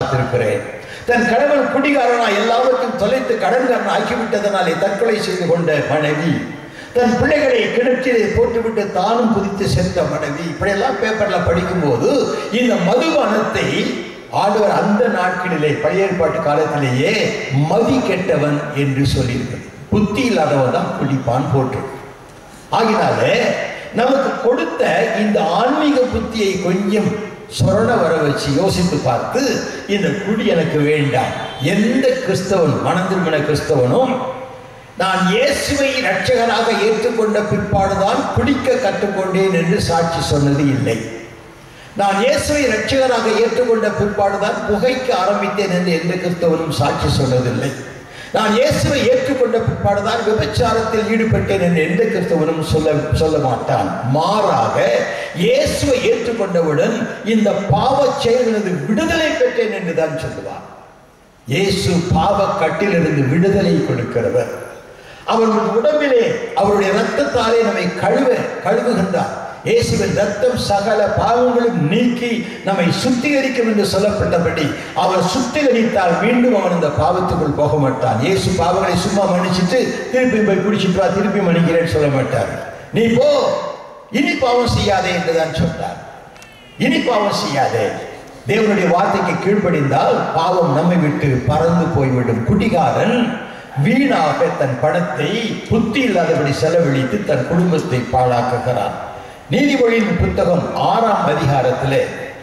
பார்த்திருக்கிறேன் தன் கணவன் குடிகாரனா எல்லாவற்றையும் தொலைத்து கடன்காரன் ஆக்கிவிட்டதனாலே தற்கொலை செய்து கொண்ட மனைவி தன் பிள்ளைகளை கிணற்றிலே போட்டுவிட்டு தானும் குதித்து சென்ற மனைவி இப்படியெல்லாம் பேப்பர்ல படிக்கும்போது இந்த மதுபானத்தை ஆண்டவர் அந்த நாட்களிலே பழைய ஏற்பாட்டு காலத்திலேயே மதி கெட்டவன் என்று சொல்லியிருக்கிறது புத்தி இல்லாதவன் தான் குடிப்பான் போட்டு ஆகினாலே நமக்கு கொடுத்த இந்த ஆன்மீக புத்தியை கொஞ்சம் சொரண வர வச்சு யோசித்து பார்த்து இந்த குடி எனக்கு வேண்டாம் எந்த கிறிஸ்தவன் மனந்திருமண கிறிஸ்தவனும் நான் இயேசுவை இரட்சகராக ஏற்றுக்கொண்ட பிற்பாடுதான் குடிக்க கற்றுக்கொண்டேன் என்று சாட்சி சொன்னது இல்லை நான் இயேசுவை இரட்சகராக ஏற்றுக்கொண்ட பிற்பாடுதான் புகைக்க ஆரம்பித்தேன் என்று எந்த கிறிஸ்தவனும் சாட்சி சொன்னதில்லை நான் இயேசுவை ஏற்றுக்கொண்ட பிற்பாடுதான் விபச்சாரத்தில் ஈடுபட்டேன் என்று எந்த கிறிஸ்தவனும் சொல்ல சொல்ல மாட்டான் மாறாக இயேசுவை ஏற்றுக்கொண்டவுடன் இந்த பாவ செயல்களது விடுதலை பெற்றேன் என்று தான் சொல்லுவான் இயேசு பாவ கட்டிலிருந்து விடுதலை கொடுக்கிறவர் அவருடைய உடம்பிலே அவருடைய ரத்தத்தாலே நம்மை கழுவ கழுவுகின்றார் இயேசுவின் ரத்தம் சகல பாவங்களும் நீக்கி நம்மை சுத்திகரிக்கும் என்று சொல்லப்பட்டபடி அவர் சுத்திகரித்தால் மீண்டும் அவன் இந்த பாவத்துக்குள் போக மாட்டான் இயேசு பாவங்களை சும்மா மன்னிச்சிட்டு திருப்பி போய் குடிச்சிட்டு வா திருப்பி மன்னிக்கிறேன்னு சொல்ல மாட்டார் நீ போ இனி பாவம் செய்யாதே என்றுதான் சொன்னார் இனி பாவம் செய்யாதே தேவனுடைய வார்த்தைக்கு கீழ்ப்படிந்தால் பாவம் நம்மை விட்டு பறந்து போய்விடும் குடிகாரன் வீணாக தன் பணத்தை புத்தி இல்லாதபடி செலவழித்து தன் குடும்பத்தை பாழாக்குகிறான் நீதிமொழியின் புத்தகம் ஆறாம் அதிகாரத்திலே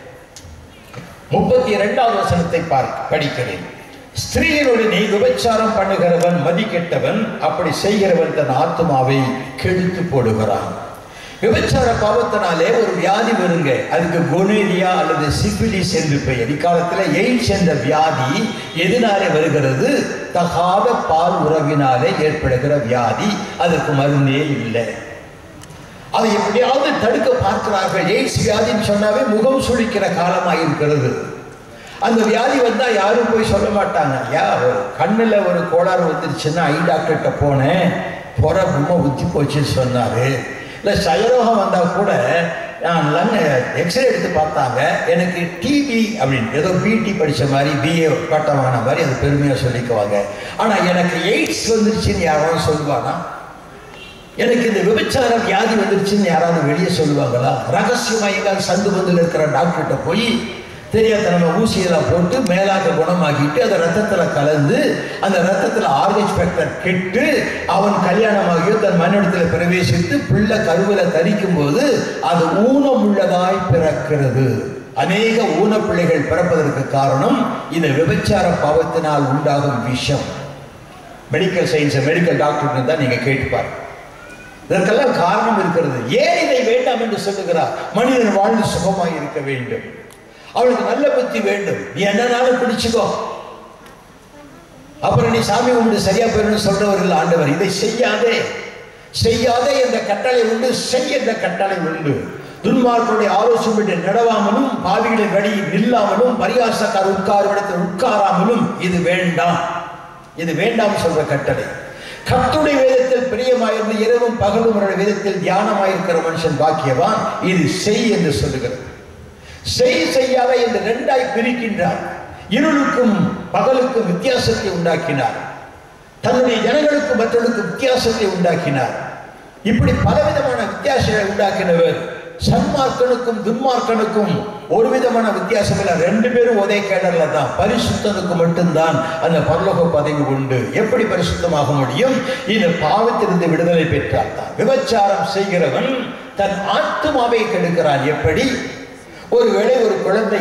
முப்பத்தி இரண்டாவது வசனத்தை பார்க்க படிக்கிறேன் ஸ்திரீகளோடு நீ விபச்சாரம் பண்ணுகிறவன் மதிக்கெட்டவன் அப்படி செய்கிறவன் தன் ஆத்மாவை கெடுத்து போடுகிறான் விபச்சார பாவத்தினாலே ஒரு வியாதி வருங்க அதுக்கு கொனேரியா அல்லது சிபிலிஸ் என்று பெயர் இக்காலத்தில் எய்ட்ஸ் என்ற வியாதி எதனாலே வருகிறது தகாத பால் உறவினாலே ஏற்படுகிற வியாதி அதற்கு மருந்தே இல்லை அதை எப்படியாவது தடுக்க பார்க்கிறார்கள் எய்ட்ஸ் வியாதின்னு சொன்னாவே முகம் சுழிக்கிற காலமாக இருக்கிறது அந்த வியாதி வந்தா யாரும் போய் சொல்ல மாட்டாங்க யா ஒரு கண்ணுல ஒரு கோளாறு வந்துருச்சுன்னா ஐ டாக்டர்கிட்ட போனேன் புற ரொம்ப உச்சி போச்சுன்னு சொன்னாரு இல்லை சயரோகம் வந்தா கூட நான் லங் எக்ஸ்ரே எடுத்து பார்த்தாங்க எனக்கு டிபி அப்படின்னு ஏதோ பிடி படித்த மாதிரி பிஏ பட்டம் வாங்கின மாதிரி அது பெருமையாக சொல்லிக்குவாங்க ஆனால் எனக்கு எய்ட்ஸ் வந்துருச்சுன்னு யாராவது சொல்லுவானா எனக்கு இந்த விபச்சார வியாதி வந்துருச்சுன்னு யாராவது வெளியே சொல்லுவாங்களா ரகசியமா எங்காவது சந்து பந்தில் இருக்கிற டாக்டர்கிட்ட போய் தெரியாதனமா ஊசியெல்லாம் போட்டு மேலாக குணமாக்கிட்டு அதை ரத்தத்தில் கலந்து அந்த ரத்தத்தில் ஆர்கேஜ் ஃபேக்டர் கெட்டு அவன் கல்யாணமாகியோ தன் மண்ணிடத்தில் பிரவேசித்து பிள்ளை கருவில் தரிக்கும் போது அது ஊனமுள்ளதாய் பிறக்கிறது அநேக ஊன பிள்ளைகள் பிறப்பதற்கு காரணம் இந்த விபச்சார பாவத்தினால் உண்டாகும் விஷம் மெடிக்கல் சயின்ஸ் மெடிக்கல் டாக்டர் தான் நீங்க கேட்டுப்பார் இதற்கெல்லாம் காரணம் இருக்கிறது ஏன் இதை வேண்டாம் என்று சொல்லுகிறார் மனிதன் வாழ்ந்து சுகமாய் இருக்க வேண்டும் அவளுக்கு நல்ல புத்தி வேண்டும் நீ என்னனாலும் பிடிச்சுக்கோ அப்புறம் நீ சாமி கும்பிட்டு சரியா போயிடும் சொல்றவர்கள் ஆண்டவர் இதை செய்யாதே செய்யாதே என்ற கட்டளை உண்டு செய் என்ற கட்டளை உண்டு துன்மார்களுடைய ஆலோசனை நடவாமலும் பாவிகளின் வழி நில்லாமலும் பரியாசக்கார் உட்காரும் இடத்தில் உட்காராமலும் இது வேண்டாம் இது வேண்டாம் சொல்ற கட்டளை கத்துடைய வேதத்தில் பிரியமாயிருந்து இரவும் பகலும் அவருடைய வேதத்தில் தியானமாயிருக்கிற மனுஷன் பாக்கியவான் இது செய் என்று சொல்லுகிறது செய் செய்யாத என்று ரெண்டாய் பிரிக்கின்றார் இருளுக்கும் பகலுக்கும் வித்தியாசத்தை உண்டாக்கினார் தன்னுடைய ஜனங்களுக்கு மற்றவர்களுக்கு வித்தியாசத்தை உண்டாக்கினார் இப்படி பலவிதமான வித்தியாசங்களை உண்டாக்கினவர் சன்மார்க்கனுக்கும் துன்மார்க்கனுக்கும் ஒரு விதமான வித்தியாசம் இல்லை ரெண்டு பேரும் ஒரே கேடர்ல தான் பரிசுத்தனுக்கு மட்டும்தான் அந்த பரலோக பதவி உண்டு எப்படி பரிசுத்தமாக முடியும் இந்த பாவத்திலிருந்து விடுதலை பெற்றால் தான் விபச்சாரம் செய்கிறவன் தன் ஆத்மாவை கெடுக்கிறான் எப்படி ஒருவேளை ஒரு குழந்தை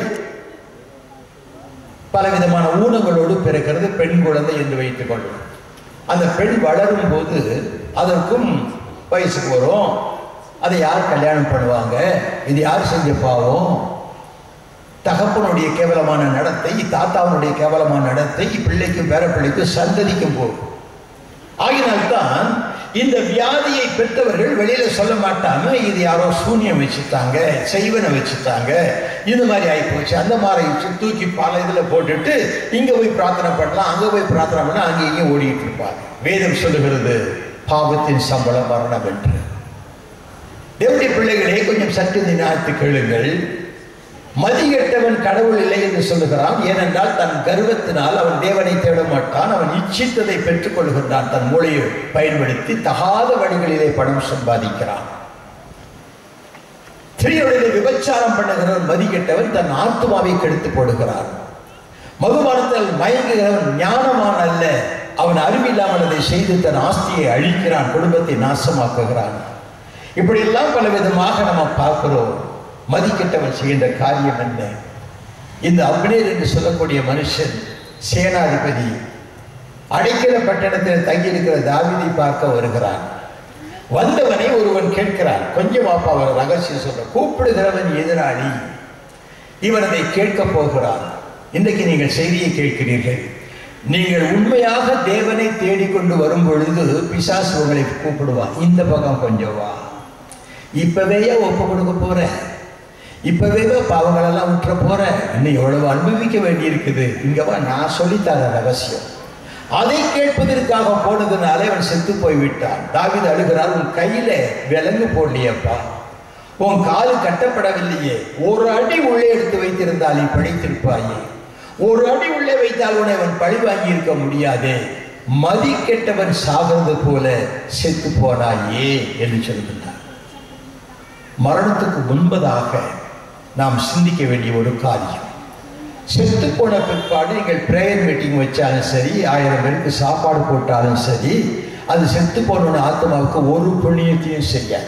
பலவிதமான ஊனங்களோடு பிறக்கிறது பெண் குழந்தை என்று வைத்துக் கொள்ளும் அந்த பெண் வளரும் போது அதற்கும் வயசுக்கு வரும் அதை யார் கல்யாணம் பண்ணுவாங்க இது யார் செஞ்ச பாவம் தகப்பனுடைய கேவலமான நடத்தை தாத்தாவுடைய கேவலமான நடத்தை பிள்ளைக்கும் பேர பிள்ளைக்கும் சந்ததிக்கும் போகும் ஆகினால்தான் இந்த வியாதியை பெற்றவர்கள் வெளியில சொல்ல மாட்டாங்க இது யாரோ சூனியம் வச்சுட்டாங்க செய்வனை வச்சுட்டாங்க இது மாதிரி ஆகி போச்சு அந்த மாதிரி வச்சு தூக்கி பல இதில் போட்டுட்டு இங்க போய் பிரார்த்தனை பண்ணலாம் அங்க போய் பிரார்த்தனை பண்ணலாம் அங்கே இங்கே ஓடிட்டு இருப்பாங்க வேதம் சொல்லுகிறது பாவத்தின் சம்பளம் மரணம் என்று தேவடைய பிள்ளைகளே கொஞ்சம் சற்று நினைத்து கேளுங்கள் மதிகெட்டவன் கடவுள் இல்லை என்று சொல்லுகிறான் ஏனென்றால் தன் கர்வத்தினால் அவன் தேவனை தேட மாட்டான் அவன் இச்சித்ததை பெற்றுக் கொள்கின்றான் தன் மூளையை பயன்படுத்தி தகாத வழிகளிலே பணம் சம்பாதிக்கிறான் ஸ்திரீயுடைய விபச்சாரம் பண்ணுகிறவன் மதிகெட்டவன் தன் ஆத்மாவை கெடுத்து போடுகிறான் மதுபானத்தில் மயங்குகிறவன் ஞானமான் அல்ல அவன் அறிவில்லாமல் அதை செய்து தன் ஆஸ்தியை அழிக்கிறான் குடும்பத்தை நாசமாக்குகிறான் இப்படியெல்லாம் பல விதமாக நம்ம பார்க்கிறோம் மதிக்கெட்டவன் செய்கின்ற காரியம் என்ன இந்த அப்னேர் என்று சொல்லக்கூடிய மனுஷன் சேனாதிபதி அடைக்கல பட்டணத்தில் தங்கியிருக்கிற தாவிதை பார்க்க வருகிறான் வந்தவனை ஒருவன் கேட்கிறான் கொஞ்சம் அப்பா அவர் ரகசியம் சொல்ற கூப்பிடுகிறவன் எதிராளி இவன் அதை கேட்க போகிறான் இன்றைக்கு நீங்கள் செய்தியை கேட்கிறீர்கள் நீங்கள் உண்மையாக தேவனை தேடிக்கொண்டு வரும் பொழுது பிசாசு உங்களை கூப்பிடுவான் இந்த பக்கம் கொஞ்சம் வா இப்பவே ஒப்பு கொடுக்க போற இப்பவே பாவங்களெல்லாம் விட்டுற போற இன்னும் எவ்வளவு அனுபவிக்க வேண்டியிருக்குது இங்க வா நான் சொல்லித்தர ரகசியம் அதை கேட்பதற்காக போனதுனால அவன் செத்து போய் விட்டான் தாவித அழுகிறார் உன் கையில விலங்கு போடலையப்பா உன் காலு கட்டப்படவில்லையே ஒரு அடி உள்ளே எடுத்து வைத்திருந்தால் நீ படித்திருப்பாயே ஒரு அடி உள்ளே வைத்தால் உன்னை அவன் பழி வாங்கி இருக்க முடியாதே மதி கெட்டவன் சாகிறது போல செத்து போனாயே என்று சொல்கின்றார் மரணத்துக்கு முன்பதாக நாம் சிந்திக்க வேண்டிய ஒரு காரியம் செத்து போன பிற்பாடு நீங்கள் ப்ரேயர் மீட்டிங் வச்சாலும் சரி ஆயிரம் பேருக்கு சாப்பாடு போட்டாலும் சரி அது செத்து போன ஆத்மாவுக்கு ஒரு புண்ணியத்தையும் செய்யாது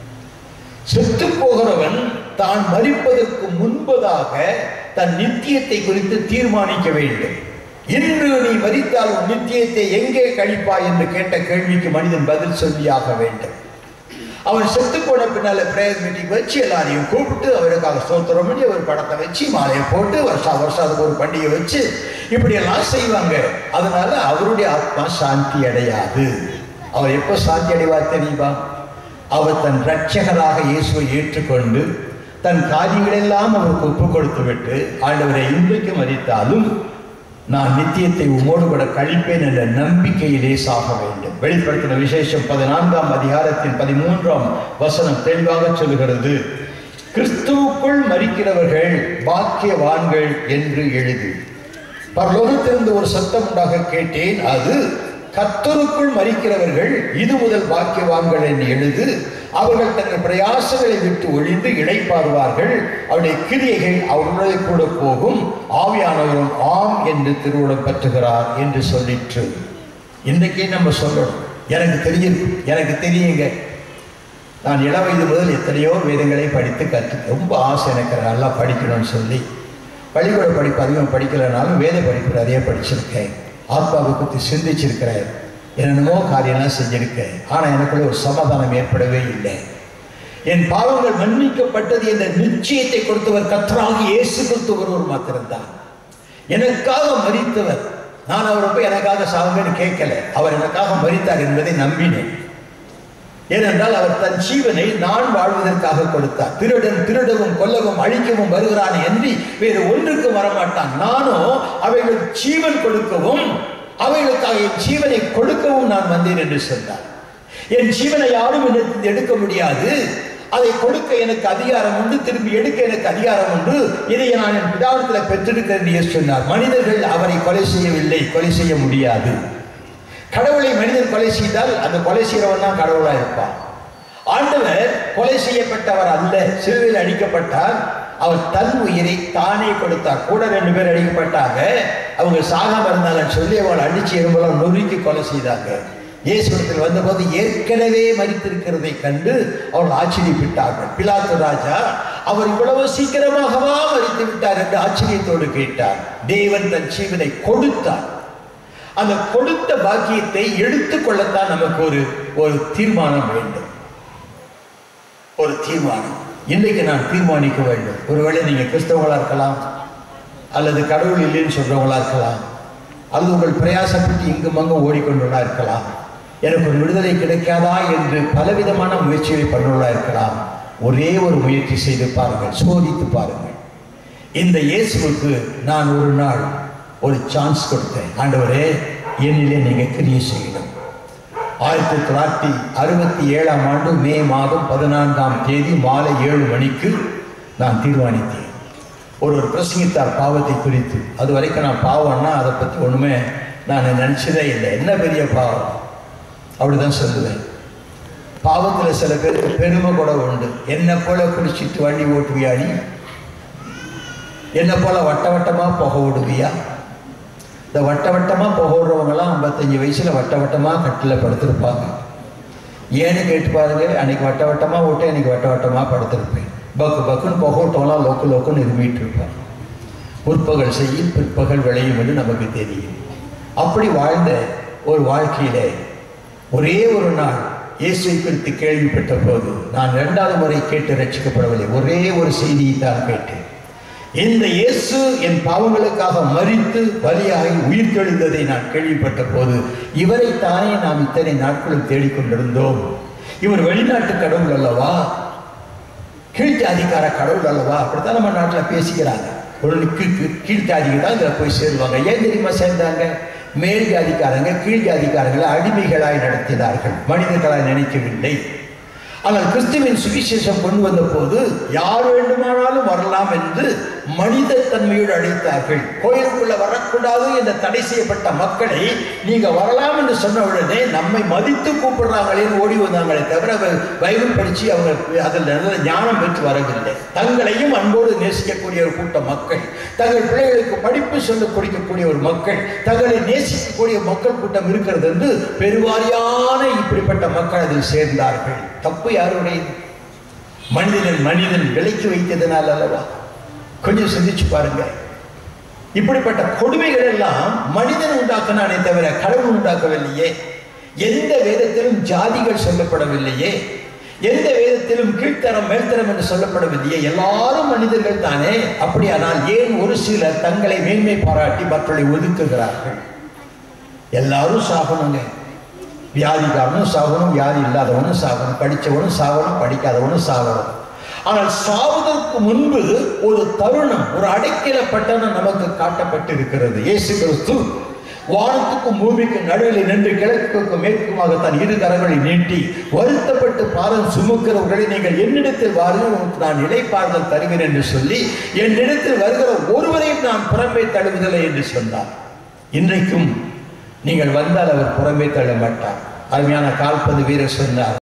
செத்து போகிறவன் தான் மறிப்பதற்கு முன்பதாக தன் நித்தியத்தை குறித்து தீர்மானிக்க வேண்டும் இன்று நீ மறித்தால் உன் நித்தியத்தை எங்கே கழிப்பாய் என்று கேட்ட கேள்விக்கு மனிதன் பதில் சொல்லியாக வேண்டும் அவன் செத்து போன பின்னால பிரேயர் மீட்டிங் வச்சு எல்லாரையும் கூப்பிட்டு அவருக்காக ஸ்தோத்திரம் பண்ணி ஒரு படத்தை வச்சு மாலையை போட்டு வருஷா வருஷம் அதுக்கு ஒரு பண்டிகை வச்சு இப்படியெல்லாம் செய்வாங்க அதனால அவருடைய ஆத்மா சாந்தி அடையாது அவர் எப்போ சாந்தி அடைவார் தெரியுமா அவர் தன் ரட்சகராக இயேசுவை ஏற்றுக்கொண்டு தன் காரியங்களெல்லாம் அவருக்கு ஒப்பு கொடுத்து விட்டு ஆண்டவரை இன்றைக்கு மதித்தாலும் நான் நித்தியத்தை உமோடு கூட கழிப்பேன் என்ற நம்பிக்கையிலே சாக வேண்டும் வெளிப்படுத்தின விசேஷம் பதினான்காம் அதிகாரத்தின் பதிமூன்றாம் வசனம் தெளிவாக சொல்லுகிறது கிறிஸ்துவுக்குள் மறிக்கிறவர்கள் பாக்கியவான்கள் என்று எழுது பரலோகத்திலிருந்து ஒரு சத்தம் உண்டாக கேட்டேன் அது கத்தருக்குள் மறிக்கிறவர்கள் இது முதல் பாக்கியவான்கள் என்று எழுது அவர்கள் தங்கள் பிரயாசங்களை விட்டு ஒழிந்து இழைப்பாருவார்கள் அவருடைய கிரியைகள் அவர்களுடைய கூட போகும் ஆவியானவரும் ஆம் என்று திருவுடம் பற்றுகிறார் என்று சொல்லிற்று இன்றைக்கே நம்ம சொல்லணும் எனக்கு தெரியும் எனக்கு தெரியுங்க நான் இள வயது முதல் எத்தனையோ வேதங்களை படித்து கற்று ரொம்ப ஆசை எனக்கு நல்லா படிக்கணும்னு சொல்லி பள்ளிக்கூட படிப்பு அதிகம் படிக்கலைனாலும் வேத படிப்பு நிறைய படிச்சிருக்கேன் ஆத்மாவை பற்றி சிந்திச்சிருக்கிறேன் என்னென்னமோ காரியம்லாம் செஞ்சிருக்கேன் ஆனால் எனக்குள்ள ஒரு சமாதானம் ஏற்படவே இல்லை என் பாவங்கள் மன்னிக்கப்பட்டது என்ற நிச்சயத்தை கொடுத்தவர் கத்தராகி இயேசு கிறிஸ்து ஒருவர் மாத்திருந்தார் எனக்காக மறித்தவர் நான் அவரை போய் எனக்காக சாகுங்கன்னு கேட்கல அவர் எனக்காக மறித்தார் என்பதை நம்பினேன் ஏனென்றால் அவர் தன் ஜீவனை நான் வாழ்வதற்காக கொடுத்தார் திருடன் திருடவும் கொல்லவும் அழிக்கவும் வருகிறான் என்று வேறு ஒன்றுக்கு வரமாட்டான் நானும் அவைகள் ஜீவன் கொடுக்கவும் அவைகளுக்காக என் ஜீவனை கொடுக்கவும் நான் வந்தேன் என்று சொன்னார் என் ஜீவனை யாரும் என்னிடத்தில் எடுக்க முடியாது அதை கொடுக்க எனக்கு அதிகாரம் உண்டு திரும்பி எடுக்க எனக்கு அதிகாரம் உண்டு இதை நான் என் பிதாவத்தில் பெற்றிருக்கிறேன் என்று சொன்னார் மனிதர்கள் அவரை கொலை செய்யவில்லை கொலை செய்ய முடியாது கடவுளை மனிதன் கொலை செய்தால் அந்த கொலை செய்கிறவன் தான் கடவுளா இருப்பான் ஆண்டவர் கொலை செய்யப்பட்டவர் அல்ல சிலுவையில் அடிக்கப்பட்டார் அவர் தன் உயிரை தானே கொடுத்தார் கூட ரெண்டு பேர் அடிக்கப்பட்டாங்க அவங்க சாகாம இருந்தாங்கன்னு சொல்லி அவங்களை அடிச்சு எறும்பெல்லாம் நொறுக்கி கொலை செய்தாங்க இயேசுடத்தில் வந்தபோது ஏற்கனவே மறித்திருக்கிறதை கண்டு அவர்கள் ஆச்சரியப்பட்டார்கள் பிலாத்து ராஜா அவர் இவ்வளவு சீக்கிரமாகவா மறித்து விட்டார் என்று ஆச்சரியத்தோடு கேட்டார் தேவன் தன் ஜீவனை கொடுத்தார் அந்த கொடுத்த பாக்கியத்தை எடுத்துக்கொள்ளத்தான் நமக்கு ஒரு ஒரு தீர்மானம் வேண்டும் ஒரு தீர்மானம் இன்றைக்கு நான் தீர்மானிக்க வேண்டும் ஒருவேளை நீங்க கிறிஸ்தவங்களா இருக்கலாம் அல்லது கடவுள் இல்லைன்னு சொல்றவங்களா இருக்கலாம் அல்லது உங்கள் பிரயாசப்பட்டு இங்கும் அங்கும் ஓடிக்கொண்டுள்ளா இருக்கலாம் எனக்கு ஒரு விடுதலை கிடைக்காதா என்று பலவிதமான முயற்சிகளை பண்ணுள்ளா இருக்கலாம் ஒரே ஒரு முயற்சி செய்து பாருங்கள் சோதித்து பாருங்கள் இந்த இயேசுவுக்கு நான் ஒரு நாள் ஒரு சான்ஸ் கொடுத்தேன் ஆண்டவரே என்னிலே நீங்க கிரியை செய்யணும் ஆயிரத்தி தொள்ளாயிரத்தி அறுபத்தி ஏழாம் ஆண்டு மே மாதம் பதினான்காம் தேதி மாலை ஏழு மணிக்கு நான் தீர்மானித்தேன் ஒருவர் பிரசங்கித்தார் பாவத்தை குறித்து அது வரைக்கும் நான் பாவம்னா அதை பற்றி ஒன்றுமே நான் நினச்சதே இல்லை என்ன பெரிய பாவம் அப்படி தான் சொல்லுவேன் பாவத்தில் சில பேருக்கு பெருமை கூட உண்டு என்னை போல குடிச்சிட்டு வண்டி ஓட்டுவியா நீ என்னை போல வட்ட வட்டமாக புகை விடுவியா இந்த வட்ட வட்டமாக புகை விடுறவங்கலாம் ஐம்பத்தஞ்சு வயசில் வட்ட வட்டமாக கட்டில் படுத்திருப்பாங்க ஏன்னு கேட்டு பாருங்க அன்னைக்கு வட்ட வட்டமாக ஓட்டு அன்னைக்கு வட்ட வட்டமாக படுத்திருப்பேன் பக்கு பக்குன்னு புகை விட்டவங்களாம் லொக்கு லொக்குன்னு இருமிட்டு இருப்பாங்க முற்பகல் செய்யும் பிற்பகல் விளையும் என்று நமக்கு தெரியும் அப்படி வாழ்ந்த ஒரு வாழ்க்கையிலே ஒரே ஒரு நாள் இயேசுவை குறித்து கேள்விப்பட்ட போது நான் இரண்டாவது முறை கேட்டு ரட்சிக்கப்படவில்லை ஒரே ஒரு செய்தியை தான் கேட்டேன் இந்த இயேசு என் பாவங்களுக்காக மறித்து பலியாகி உயிர் தெழுந்ததை நான் கேள்விப்பட்ட போது இவரைத்தானே நாம் இத்தனை நாட்களும் தேடிக்கொண்டிருந்தோம் இவர் வெளிநாட்டு கடவுள் அல்லவா கீழ்ஜாதிக்கார கடவுள் அல்லவா அப்படித்தான் நம்ம நாட்டில் பேசிக்கிறாங்க ஒரு கீழ் கீழ்ஜாதிக்கு தான் இதில் போய் சேருவாங்க ஏன் தெரியுமா சேர்ந்தாங்க மேல் ஜாதிக்காரங்க கீழ் ஜாதிக்காரங்களை அடிமைகளாய் நடத்தினார்கள் மனிதர்களாய் நினைக்கவில்லை ஆனால் கிறிஸ்துவின் சுவிசேஷம் கொண்டு வந்த போது யார் வேண்டுமானாலும் வரலாம் என்று மனித தன்மையோடு அழைத்தார்கள் கோயிலுக்குள்ள வரக்கூடாது என்ற தடை செய்யப்பட்ட மக்களை நீங்க வரலாம் என்று சொன்ன உடனே நம்மை மதித்து கூப்பிடுறாங்களேன்னு ஓடி வந்தாங்களே தவிர பைபிள் படிச்சு அவங்க அதில் நல்ல ஞானம் பெற்று வரவில்லை தங்களையும் அன்போடு நேசிக்கக்கூடிய ஒரு கூட்ட மக்கள் தங்கள் பிள்ளைகளுக்கு படிப்பு சொல்ல கொடுக்கக்கூடிய ஒரு மக்கள் தங்களை நேசிக்கக்கூடிய மக்கள் கூட்டம் இருக்கிறது என்று பெருவாரியான இப்படிப்பட்ட மக்கள் அதில் சேர்ந்தார்கள் தப்பு யாருடையது மனிதன் மனிதன் விலைக்கு வைத்ததனால் அல்லவா கொஞ்சம் சிந்திச்சு பாருங்க இப்படிப்பட்ட கொடுமைகள் எல்லாம் மனிதன் உண்டாக்கினானே தவிர கடவுள் உண்டாக்கவில்லையே எந்த வேதத்திலும் ஜாதிகள் சொல்லப்படவில்லையே எந்த வேதத்திலும் கீழ்த்தரம் மேல்தரம் என்று சொல்லப்படவில்லையே எல்லாரும் மனிதர்கள் தானே அப்படியானால் ஏன் ஒரு சிலர் தங்களை மேன்மை பாராட்டி மக்களை ஒதுக்குகிறார்கள் எல்லாரும் சாகணுங்க வியாதிக்காரனும் சாகணும் வியாதி இல்லாதவனும் சாகணும் படித்தவனும் சாகணும் படிக்காதவனும் சாகணும் ஆனால் சாவதற்கு முன்பு ஒரு தருணம் ஒரு அடைக்கல பட்டணம் நமக்கு காட்டப்பட்டிருக்கிறது இயேசு கிறிஸ்து வானத்துக்கும் பூமிக்கும் நடுவில் நின்று கிழக்குக்கும் மேற்குமாக தன் இரு கரங்களை நீட்டி வருத்தப்பட்டு பாதம் சுமக்கிறவர்களை நீங்கள் என்னிடத்தில் வாருங்கள் உங்களுக்கு நான் இலைப்பாறுதல் தருகிறேன் என்று சொல்லி என்னிடத்தில் வருகிற ஒருவரையும் நான் புறம்பே தழுவுதலை என்று சொன்னார் இன்றைக்கும் நீங்கள் வந்தால் அவர் புறம்பே தள்ள மாட்டார் அருமையான கால்பந்து வீரர் சொன்னார்